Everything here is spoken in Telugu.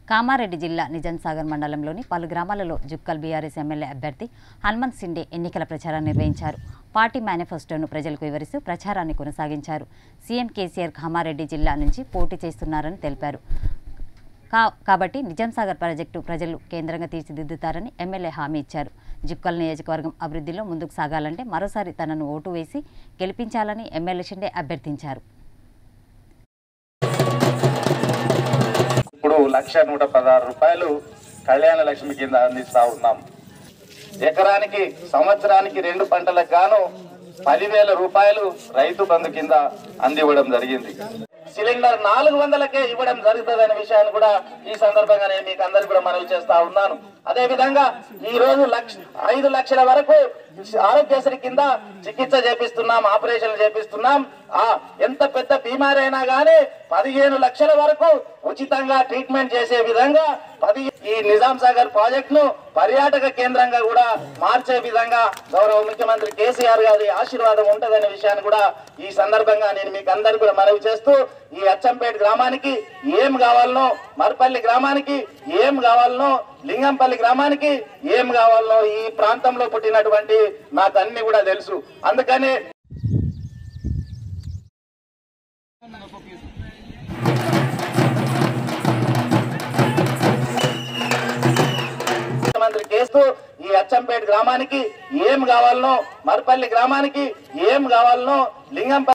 కామారెడ్డి జిల్లా నిజాంసాగర్ మండలంలోని పలు గ్రామాలలో జుక్కల్ బీఆర్ఎస్ ఎమ్మెల్యే అభ్యర్థి హనుమంత్ సిండే ఎన్నికల ప్రచారాన్ని నిర్వహించారు పార్టీ మేనిఫెస్టోను ప్రజలకు వివరిస్తూ ప్రచారాన్ని కొనసాగించారు సీఎం కేసీఆర్ కామారెడ్డి జిల్లా నుంచి పోటీ చేస్తున్నారని తెలిపారు కా కాబట్టి నిజాంసాగర్ ప్రాజెక్టు ప్రజలు కేంద్రంగా తీర్చిదిద్దుతారని ఎమ్మెల్యే హామీ ఇచ్చారు జుక్కల్ నియోజకవర్గం అభివృద్ధిలో ముందుకు సాగాలంటే మరోసారి తనను ఓటు వేసి గెలిపించాలని ఎమ్మెల్యే షిండే అభ్యర్థించారు ఇప్పుడు లక్ష నూట పదహారు రూపాయలు కళ్యాణ లక్ష్మి కింద అందిస్తా ఉన్నాం ఎకరానికి సంవత్సరానికి రెండు పంటలకు గాను పదివేల రూపాయలు రైతు బంధు కింద అందివ్వడం జరిగింది సిలిండర్ నాలుగు వందలకే ఇవ్వడం జరుగుతుందనే విషయాన్ని కూడా ఈ సందర్భంగా నేను మీకు అందరికి కూడా మనవి చేస్తా ఉన్నాను అదే విధంగా ఈ రోజు లక్ష ఐదు లక్షల వరకు ఆరోగ్యశ్రీ కింద చికిత్స చేపిస్తున్నాం ఆపరేషన్లు చేపిస్తున్నాం ఆ ఎంత పెద్ద బీమారి అయినా గానీ పదిహేను లక్షల వరకు ఉచితంగా ట్రీట్మెంట్ చేసే విధంగా పది ఈ నిజాం సాగర్ ప్రాజెక్ట్ ను పర్యాటక కేంద్రంగా కూడా మార్చే విధంగా గౌరవ ముఖ్యమంత్రి కేసీఆర్ గారి ఆశీర్వాదం ఉంటదనే విషయాన్ని కూడా ఈ సందర్భంగా నేను మీకు అందరికి కూడా మనవి చేస్తూ ఈ అచ్చంపేట గ్రామానికి ఏం కావాలనో మరపల్లి గ్రామానికి ఏం కావాలనో లింగంపల్లి గ్రామానికి ఏం కావాలనో ఈ ప్రాంతంలో పుట్టినటువంటి నాకు అన్ని కూడా తెలుసు అందుకని ముఖ్యమంత్రి కేసు ఈ అచ్చంపేట గ్రామానికి ఏం కావాలనో మరపల్లి గ్రామానికి ఏం కావాలనో లింగంపల్లి